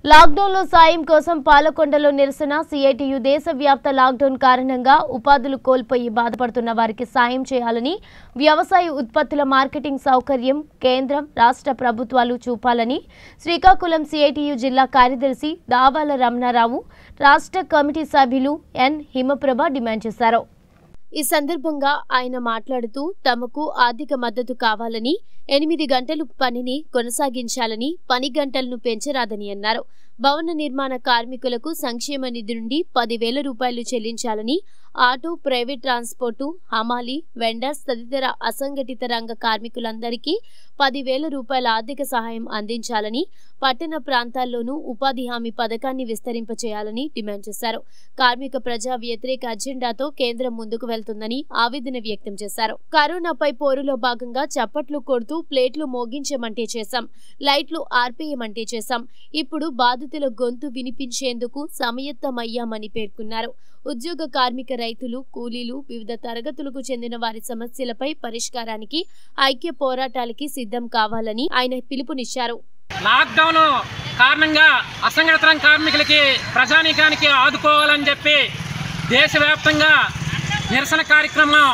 లాక్డౌన్లో సాయం కోసం పాలకొండలో నిరసన సిఐటియు దేశవ్యాప్త లాక్డౌన్ కారణంగా ఉపాధులు కోల్పోయి బాధపడుతున్న వారికి సాయం చేయాలని వ్యవసాయ ఉత్పత్తుల మార్కెటింగ్ సౌకర్యం కేంద్రం రాష్ట్ర ప్రభుత్వాలు చూపాలని శ్రీకాకుళం సిఐటియు జిల్లా కార్యదర్శి దావాల రమణారావు రాష్ట్ర కమిటీ సభ్యులు ఎన్ హిమప్రభ డిమాండ్ చేశారు ఈ సందర్భంగా ఆయన మాట్లాడుతూ తమకు ఆర్థిక మద్దతు కావాలని ఎనిమిది గంటలు పనిని కొనసాగించాలని పని గంటలను పెంచరాదని అన్నారు భవన నిర్మాణ కార్మికులకు సంక్షేమ నిధి నుండి పదివేల రూపాయలు చెల్లించాలని ఆటో ప్రైవేట్ ట్రాన్స్పోర్టు హమాలి వెండర్స్ తదితర అసంఘటిత రంగ కార్మికులందరికీ పదివేల రూపాయల ఆర్థిక సహాయం అందించాలని పట్టణ ప్రాంతాల్లోనూ ఉపాధి హామీ పథకాన్ని విస్తరింపచేయాలని డిమాండ్ చేశారు కార్మిక ప్రజా వ్యతిరేక అజెండాతో కేంద్రం ముందుకు వెళ్తుందని ఆవేదన వ్యక్తం చేశారు కరోనాపై పోరులో భాగంగా చప్పట్లు కొడుతూ ప్లేట్లు మోగించమంటే చేశాం లైట్లు ఆర్పేయమంటే చేశాం ఇప్పుడు బాధితుల గొంతు వినిపించేందుకు సమయత్తమయ్యామని పేర్కొన్నారు ఉద్యోగ కార్మిక రైతులు కూలీలు వివిధ తరగతులకు చెందిన వారి సమస్యలపై పరిష్కారానికి ఐక్య పోరాటాలకి సిద్ధం కావాలని ఆయన పిలుపునిచ్చారు లాక్డౌన్ కారణంగా అసంఘటిత రంగ కార్మికులకి ప్రజానీకానికి ఆదుకోవాలని చెప్పి దేశవ్యాప్తంగా నిరసన కార్యక్రమం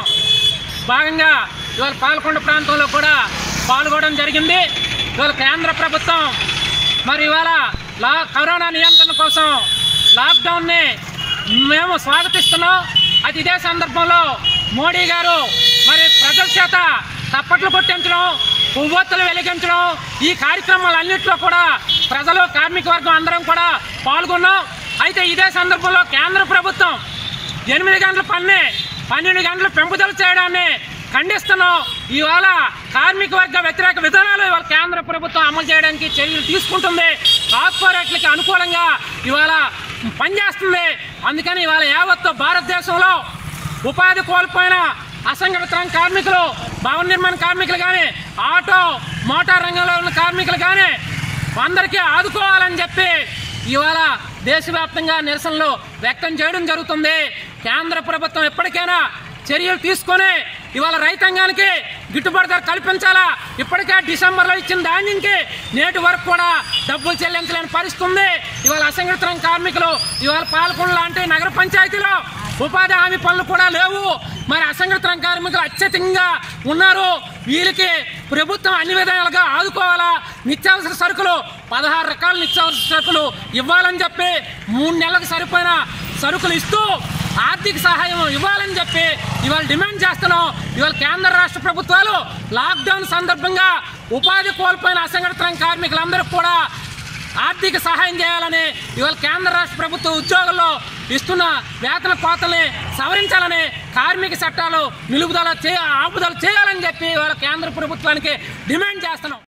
భాగంగా ఇవాళ పాల్కొండ ప్రాంతంలో కూడా పాల్గొనడం జరిగింది ఇవాళ కేంద్ర ప్రభుత్వం మరి ఇవాళ లా కరోనా నియంత్రణ కోసం లాక్డౌన్ని మేము స్వాగతిస్తున్నాం అది ఇదే సందర్భంలో మోడీ గారు మరి ప్రజల చేత తప్పట్లు కొట్టించడం పువ్వొత్తులు వెలిగించడం ఈ కార్యక్రమాలన్నింటిలో కూడా ప్రజలు కార్మిక వర్గం అందరం కూడా పాల్గొన్నాం అయితే ఇదే సందర్భంలో కేంద్ర ప్రభుత్వం ఎనిమిది గంటల పని పన్నెండు గంటలు పెంపుదల చేయడాన్ని ఖండిస్తున్నాం ఇవాళ కార్మిక వర్గ వ్యతిరేక విధానాలు ఇవాళ కేంద్ర ప్రభుత్వం అమలు చేయడానికి చర్యలు తీసుకుంటుంది కార్పొరేట్లకి అనుకూలంగా ఇవాళ పనిచేస్తుంది అందుకని ఇవాళ యావత్తు భారతదేశంలో ఉపాధి కోల్పోయిన అసంఘటిత రంగ కార్మికులు భవన నిర్మాణ కార్మికులు కానీ ఆటో మోటార్ రంగంలో ఉన్న కార్మికులు కానీ అందరికీ ఆదుకోవాలని చెప్పి ఇవాళ దేశవ్యాప్తంగా నిరసనలు వ్యక్తం చేయడం జరుగుతుంది కేంద్ర ప్రభుత్వం ఎప్పటికైనా చర్యలు తీసుకొని ఇవాళ రైతాంగానికి గిట్టుబాటు ధర కల్పించాలా ఇప్పటికే డిసెంబర్లో ఇచ్చిన ధాన్యంకి నేటి వరకు కూడా డబ్బులు చెల్లించలేని పరిస్థితి ఉంది ఇవాళ అసంఘటిత రంగ కార్మికులు ఇవాళ పాల్గొన లాంటి నగర పంచాయతీలో ఉపాధి హామీ పనులు కూడా లేవు మరి అసంఘటిత రంగ కార్మికులు అత్యధికంగా ఉన్నారు వీళ్ళకి ప్రభుత్వం అన్ని విధాలుగా ఆదుకోవాలా నిత్యావసర సరుకులు పదహారు రకాల నిత్యావసర సరుకులు ఇవ్వాలని చెప్పి మూడు నెలలకు సరిపోయిన సరుకులు ఇస్తూ ఆర్థిక సహాయం ఇవ్వాలని చెప్పి ఇవాళ డిమాండ్ చేస్తున్నాం ఇవాళ కేంద్ర రాష్ట్ర ప్రభుత్వాలు లాక్డౌన్ సందర్భంగా ఉపాధి కోల్పోయిన అసంఘటిత రంగ కార్మికులందరికీ కూడా ఆర్థిక సహాయం చేయాలని ఇవాళ కేంద్ర రాష్ట్ర ప్రభుత్వ ఉద్యోగుల్లో ఇస్తున్న వేతన కోతల్ని సవరించాలని కార్మిక చట్టాలు నిలుపుదల చే ఆపుదల చేయాలని చెప్పి ఇవాళ కేంద్ర ప్రభుత్వానికి డిమాండ్ చేస్తున్నాం